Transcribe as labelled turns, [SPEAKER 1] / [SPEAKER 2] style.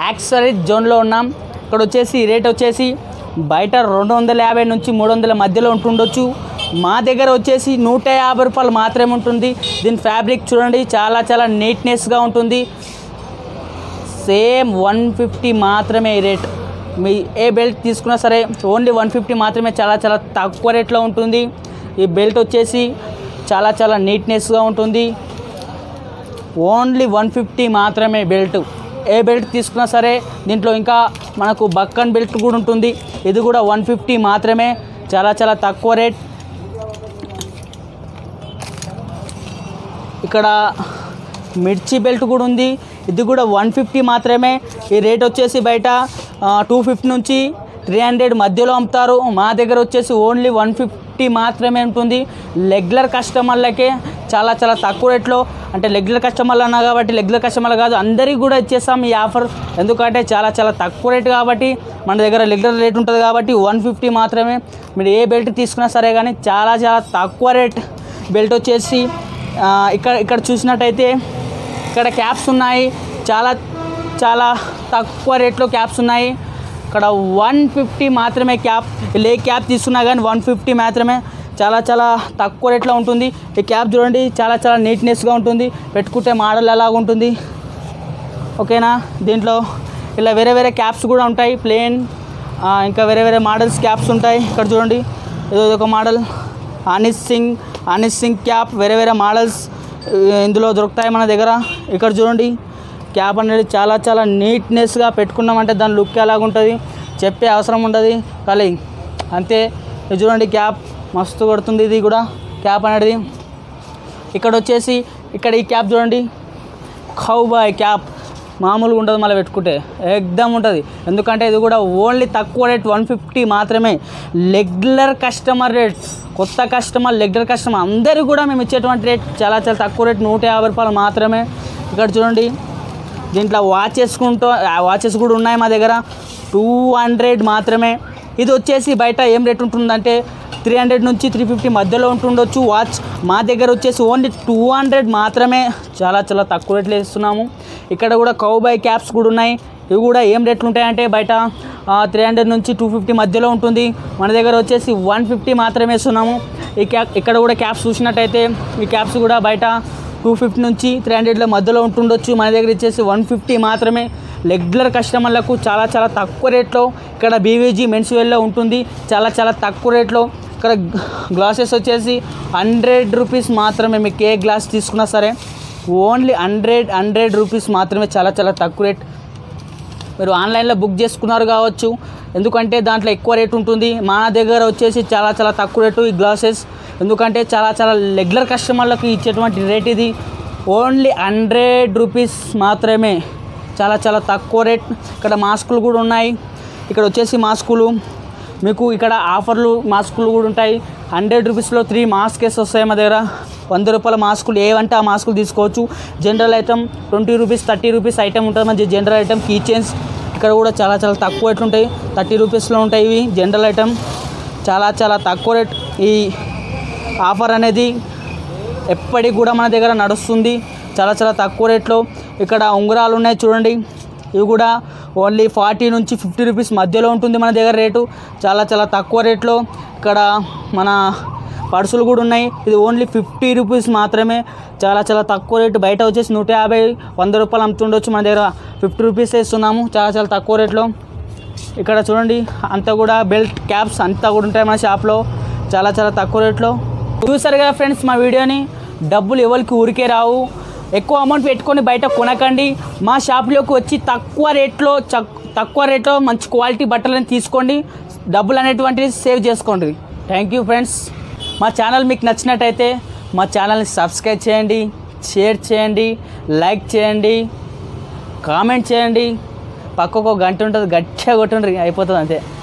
[SPEAKER 1] యాక్సరీ జోన్లో ఉన్నాం ఇక్కడ వచ్చేసి రేట్ వచ్చేసి బయట రెండు వందల యాభై నుంచి మూడు వందల మధ్యలో ఉంటుండొచ్చు మా దగ్గర వచ్చేసి నూట యాభై రూపాయలు మాత్రమే ఉంటుంది దీని ఫ్యాబ్రిక్ చూడండి చాలా చాలా నీట్నెస్గా ఉంటుంది సేమ్ వన్ ఫిఫ్టీ మాత్రమే ఈ రేట్ మీ ఏ బెల్ట్ తీసుకున్నా సరే ఓన్లీ వన్ ఫిఫ్టీ మాత్రమే చాలా చాలా తక్కువ రేట్లో ఉంటుంది ఈ బెల్ట్ వచ్చేసి చాలా చాలా నీట్నెస్గా ఉంటుంది ఓన్లీ వన్ ఫిఫ్టీ మాత్రమే బెల్ట్ ఏ బెల్ట్ తీసుకున్నా సరే దీంట్లో ఇంకా మనకు బక్కన్ బెల్ట్ కూడా ఉంటుంది ఇది కూడా వన్ ఫిఫ్టీ మాత్రమే చాలా చాలా తక్కువ రేట్ ఇక్కడ మిర్చి బెల్ట్ కూడా ఉంది ఇది కూడా వన్ ఫిఫ్టీ మాత్రమే ఈ రేట్ వచ్చేసి బయట టూ ఫిఫ్టీ నుంచి త్రీ హండ్రెడ్ మధ్యలో అమ్ముతారు మా దగ్గర వచ్చేసి ఓన్లీ వన్ ఫిఫ్టీ మాత్రమే ఉంటుంది రెగ్యులర్ కస్టమర్లకే చాలా చాలా తక్కువ రేట్లో అంటే రెగ్యులర్ కస్టమర్లు అన్నా కాబట్టి రెగ్యులర్ కస్టమర్లు కాదు అందరికీ కూడా ఇచ్చేస్తాం ఈ ఆఫర్ ఎందుకంటే చాలా చాలా తక్కువ రేట్ కాబట్టి మన దగ్గర రెగ్యులర్ రేట్ ఉంటుంది కాబట్టి వన్ ఫిఫ్టీ మాత్రమే మీరు ఏ బెల్ట్ తీసుకున్నా సరే కానీ చాలా చాలా తక్కువ రేట్ బెల్ట్ వచ్చేసి ఆ, ఇక్కడ ఇక్కడ చూసినట్టయితే ఇక్కడ క్యాప్స్ ఉన్నాయి చాలా చాలా తక్కువ రేట్లో క్యాప్స్ ఉన్నాయి ఇక్కడ వన్ ఫిఫ్టీ మాత్రమే క్యాప్ లే క్యాప్ తీసుకున్నా కానీ వన్ ఫిఫ్టీ మాత్రమే చాలా చాలా తక్కువ రేట్లో ఉంటుంది ఈ క్యాప్ చూడండి చాలా చాలా నీట్నెస్గా ఉంటుంది పెట్టుకుంటే మోడల్ ఎలాగ ఉంటుంది ఓకేనా దీంట్లో ఇలా వేరే వేరే క్యాప్స్ కూడా ఉంటాయి ప్లేన్ ఇంకా వేరే వేరే మోడల్స్ క్యాప్స్ ఉంటాయి ఇక్కడ చూడండి ఇది ఒక మోడల్ అనిస్ సింగ్ అనిస్ సింగ్ క్యాప్ వేరే వేరే మోడల్స్ ఇందులో దొరుకుతాయి మన దగ్గర ఇక్కడ చూడండి క్యాప్ అనేది చాలా చాలా నీట్నెస్గా పెట్టుకున్నామంటే దాని లుక్ ఎలాగుంటుంది చెప్పే అవసరం ఉండదు కానీ అంతే ఇది చూడండి క్యాప్ మస్తు కొడుతుంది ఇది కూడా క్యాప్ అనేది ఇక్కడ వచ్చేసి ఇక్కడ ఈ క్యాప్ చూడండి ఖౌ బాయ్ క్యాప్ మామూలుగా ఉండదు మళ్ళీ పెట్టుకుంటే ఎగ్దమ్ ఉంటుంది ఎందుకంటే ఇది కూడా ఓన్లీ తక్కువ రేట్ వన్ ఫిఫ్టీ మాత్రమే రెగ్యులర్ కస్టమర్ రేట్ కొత్త కస్టమర్ రెగ్యులర్ కస్టమర్ అందరికీ కూడా మేము ఇచ్చేటువంటి రేట్ చాలా చాలా తక్కువ రేట్ నూట యాభై రూపాయలు మాత్రమే ఇక్కడ చూడండి దీంట్లో వాచెస్ కుంటూ వాచెస్ కూడా ఉన్నాయి మా దగ్గర టూ హండ్రెడ్ మాత్రమే ఇది వచ్చేసి బయట ఏం రేట్ ఉంటుందంటే త్రీ హండ్రెడ్ నుంచి త్రీ ఫిఫ్టీ మధ్యలో ఉంటుండొచ్చు వాచ్ మా దగ్గర వచ్చేసి ఓన్లీ టూ హండ్రెడ్ మాత్రమే చాలా చాలా తక్కువ రేట్లు ఇస్తున్నాము ఇక్కడ కూడా కౌబాయ్ క్యాప్స్ కూడా ఉన్నాయి ఇవి కూడా ఏం రేట్లు ఉంటాయంటే బయట త్రీ హండ్రెడ్ నుంచి టూ ఫిఫ్టీ మధ్యలో ఉంటుంది మన దగ్గర వచ్చేసి వన్ ఫిఫ్టీ మాత్రమే ఇస్తున్నాము ఈ క్యాప్ ఇక్కడ కూడా క్యాప్స్ చూసినట్టయితే ఈ క్యాప్స్ కూడా బయట టూ ఫిఫ్టీ నుంచి త్రీ హండ్రెడ్ల మధ్యలో ఉంటుండొచ్చు మన దగ్గర ఇచ్చేసి వన్ ఫిఫ్టీ మాత్రమే రెగ్యులర్ కస్టమర్లకు చాలా చాలా తక్కువ రేట్లో ఇక్కడ బీవీజీ మెన్స్ వేర్లో ఉంటుంది చాలా చాలా తక్కువ రేట్లో ఇక్కడ గ్లాసెస్ వచ్చేసి హండ్రెడ్ రూపీస్ మాత్రమే మీకు ఏ గ్లాస్ తీసుకున్నా సరే ఓన్లీ హండ్రెడ్ హండ్రెడ్ రూపీస్ మాత్రమే చాలా చాలా తక్కువ రేట్ మీరు ఆన్లైన్లో బుక్ చేసుకున్నారు కావచ్చు ఎందుకంటే దాంట్లో ఎక్కువ రేట్ ఉంటుంది మా దగ్గర వచ్చేసి చాలా చాలా తక్కువ రేటు ఈ గ్లాసెస్ ఎందుకంటే చాలా చాలా రెగ్యులర్ కస్టమర్లకు ఇచ్చేటువంటి రేట్ ఇది ఓన్లీ హండ్రెడ్ రూపీస్ మాత్రమే చాలా చాలా తక్కువ రేట్ ఇక్కడ మాస్కులు కూడా ఉన్నాయి ఇక్కడ వచ్చేసి మాస్కులు మీకు ఇక్కడ ఆఫర్లు మాస్కులు కూడా ఉంటాయి హండ్రెడ్ రూపీస్లో త్రీ మాస్కెస్ వస్తాయి మా దగ్గర వంద రూపాయల మాస్కులు ఏవంటే ఆ మాస్కులు తీసుకోవచ్చు general item twenty rupees thirty rupees item ఉంటుంది మంచి జనరల్ ఐటమ్ కీ చైన్స్ ఇక్కడ కూడా చాలా చాలా తక్కువ రేట్లు ఉంటాయి థర్టీ రూపీస్లో ఉంటాయి ఇవి జనరల్ ఐటమ్ చాలా చాలా తక్కువ రేట్ ఈ ఆఫర్ అనేది ఎప్పటికి కూడా మన దగ్గర నడుస్తుంది చాలా చాలా తక్కువ రేట్లో ఇక్కడ ఉంగరాలు ఉన్నాయి చూడండి ఇవి కూడా ఓన్లీ ఫార్టీ నుంచి ఫిఫ్టీ రూపీస్ మధ్యలో ఉంటుంది మన దగ్గర రేటు చాలా చాలా తక్కువ రేట్లో ఇక్కడ మన పర్సులు కూడా ఉన్నాయి ఇది ఓన్లీ ఫిఫ్టీ రూపీస్ మాత్రమే చాలా చాలా తక్కువ రేటు బయట వచ్చేసి నూట యాభై వంద రూపాయలు అమ్ముతుండొచ్చు మన దగ్గర ఫిఫ్టీ రూపీస్ ఇస్తున్నాము చాలా చాలా తక్కువ రేట్లో ఇక్కడ చూడండి అంతా కూడా బెల్ట్ క్యాప్స్ అంతా కూడా ఉంటాయి మన షాప్లో చాలా చాలా తక్కువ రేట్లో చూసారు కదా ఫ్రెండ్స్ మా వీడియోని డబ్బులు ఎవరికి ఊరికే రావు ఎక్కువ అమౌంట్ పెట్టుకొని బయట కొనకండి మా షాప్లోకి వచ్చి తక్కువ రేట్లో చక్- తక్కువ రేట్లో మంచి క్వాలిటీ బట్టలను తీసుకోండి డబ్బులు అనేటువంటివి సేవ్ చేసుకోండి థ్యాంక్ యూ ఫ్రెండ్స్ మా ఛానల్ మీకు నచ్చినట్టయితే మా ఛానల్ని సబ్స్క్రైబ్ చేయండి షేర్ చేయండి లైక్ చేయండి కామెంట్ చేయండి పక్కకు ఒక గంట ఉంటుంది గట్టిగా కొట్టుండ్రి అయిపోతుంది అంతే